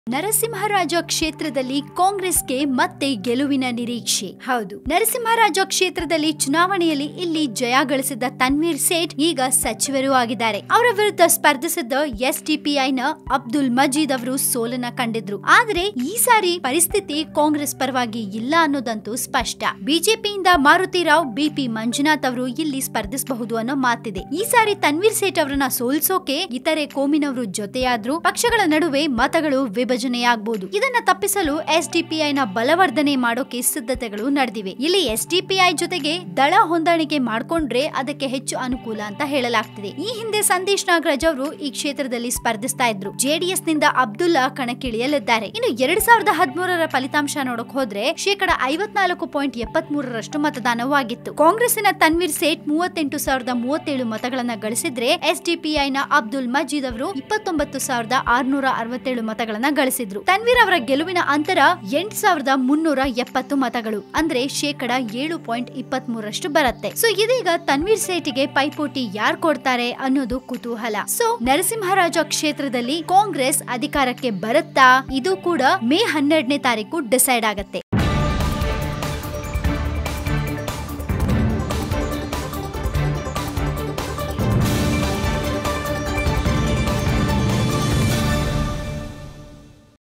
ನರಸಿಂಹರಾಜ ಕ್ಷೇತ್ರದಲ್ಲಿ ಕಾಂಗ್ರೆಸ್ಗೆ ಮತ್ತೆ ಗೆಲುವಿನ ನಿರೀಕ್ಷೆ ಹೌದು ನರಸಿಂಹರಾಜ ಕ್ಷೇತ್ರದಲ್ಲಿ ಚುನಾವಣೆಯಲ್ಲಿ ಇಲ್ಲಿ ಜಯ ಗಳಿಸಿದ ತನ್ವೀರ್ ಸೇಠ್ ಈಗ ಸಚಿವರು ಆಗಿದ್ದಾರೆ ಅವರ ವಿರುದ್ಧ ಸ್ಪರ್ಧಿಸಿದ್ದ ಎಸ್ಡಿಪಿಐನ ಅಬ್ದುಲ್ ಮಜೀದ್ ಅವರು ಸೋಲನ್ನ ಕಂಡಿದ್ರು ಆದ್ರೆ ಈ ಸಾರಿ ಪರಿಸ್ಥಿತಿ ಕಾಂಗ್ರೆಸ್ ಪರವಾಗಿ ಇಲ್ಲ ಅನ್ನೋದಂತೂ ಸ್ಪಷ್ಟ ಬಿಜೆಪಿಯಿಂದ ಮಾರುತಿ ರಾವ್ ಬಿಪಿ ಮಂಜುನಾಥ್ ಅವರು ಇಲ್ಲಿ ಸ್ಪರ್ಧಿಸಬಹುದು ಅನ್ನೋ ಮಾತಿದೆ ಈ ಸಾರಿ ತನ್ವೀರ್ ಸೇಠ್ ಅವರನ್ನ ಸೋಲ್ಸೋಕೆ ಇತರೆ ಕೋಮಿನವರು ಜೊತೆಯಾದ್ರೂ ಪಕ್ಷಗಳ ನಡುವೆ ಮತಗಳು ವಿಭಜನೆಯಾಗಬಹುದು ಇದನ್ನ ತಪ್ಪಿಸಲು ಎಸ್ಡಿಪಿಐನ ಬಲವರ್ಧನೆ ಮಾಡೋಕೆ ಸಿದ್ಧತೆಗಳು ನಡೆದಿವೆ ಇಲ್ಲಿ ಎಸ್ಡಿಪಿಐ ಜೊತೆಗೆ ದಳ ಹೊಂದಾಣಿಕೆ ಮಾಡ್ಕೊಂಡ್ರೆ ಅದಕ್ಕೆ ಹೆಚ್ಚು ಅನುಕೂಲ ಅಂತ ಹೇಳಲಾಗ್ತಿದೆ ಈ ಹಿಂದೆ ಸಂದೇಶ್ ನಾಗರಾಜ್ ಅವರು ಈ ಕ್ಷೇತ್ರದಲ್ಲಿ ಸ್ಪರ್ಧಿಸ್ತಾ ಇದ್ರು ಜೆಡಿಎಸ್ ನಿಂದ ಅಬ್ದುಲ್ಲಾ ಕಣಕ್ಕಿಳಿಯಲಿದ್ದಾರೆ ಇನ್ನು ಎರಡ್ ಸಾವಿರದ ಹದಿಮೂರರ ಫಲಿತಾಂಶ ನೋಡಕ್ ಹೋದ್ರೆ ಶೇಕಡ ಐವತ್ನಾಲ್ಕು ಪಾಯಿಂಟ್ ಎಪ್ಪತ್ ಮೂರರಷ್ಟು ಮತದಾನವಾಗಿತ್ತು ಕಾಂಗ್ರೆಸ್ಸಿನ ತನ್ವೀರ್ ಸೇಠ್ ಮೂವತ್ತೆಂಟು ಸಾವಿರದ ಮೂವತ್ತೇಳು ಮತಗಳನ್ನ ಗಳಿಸಿದ್ರೆ ಎಸ್ಡಿಪಿಐನ ಅಬ್ದುಲ್ ಮಜೀದ್ ಅವರು ಇಪ್ಪತ್ತೊಂಬತ್ತು ಸಾವಿರದ ಆರ್ನೂರ ಅರವತ್ತೇಳು ಮತಗಳನ್ನ ಗಳಿಸಿದ್ರು ತನ್ವೀರ್ ಅವರ ಗೆಲುವಿನ ಅಂತರ ಎಂಟ್ ಸಾವಿರದ ಮುನ್ನೂರ ಎಪ್ಪತ್ತು ಮತಗಳು ಅಂದ್ರೆ ಶೇಕಡ ಏಳು ಪಾಯಿಂಟ್ ಇಪ್ಪತ್ ಮೂರಷ್ಟು ಬರುತ್ತೆ ಸೊ ಇದೀಗ ತನ್ವೀರ್ ಸೇಠಿಗೆ ಪೈಪೋಟಿ ಯಾರ್ ಕೊಡ್ತಾರೆ ಅನ್ನೋದು ಕುತೂಹಲ ಸೊ ನರಸಿಂಹರಾಜ ಕ್ಷೇತ್ರದಲ್ಲಿ ಕಾಂಗ್ರೆಸ್ ಅಧಿಕಾರಕ್ಕೆ ಬರುತ್ತಾ ಇದು ಕೂಡ ಮೇ ಹನ್ನೆರಡನೇ ತಾರೀಕು ಡಿಸೈಡ್ ಆಗತ್ತೆ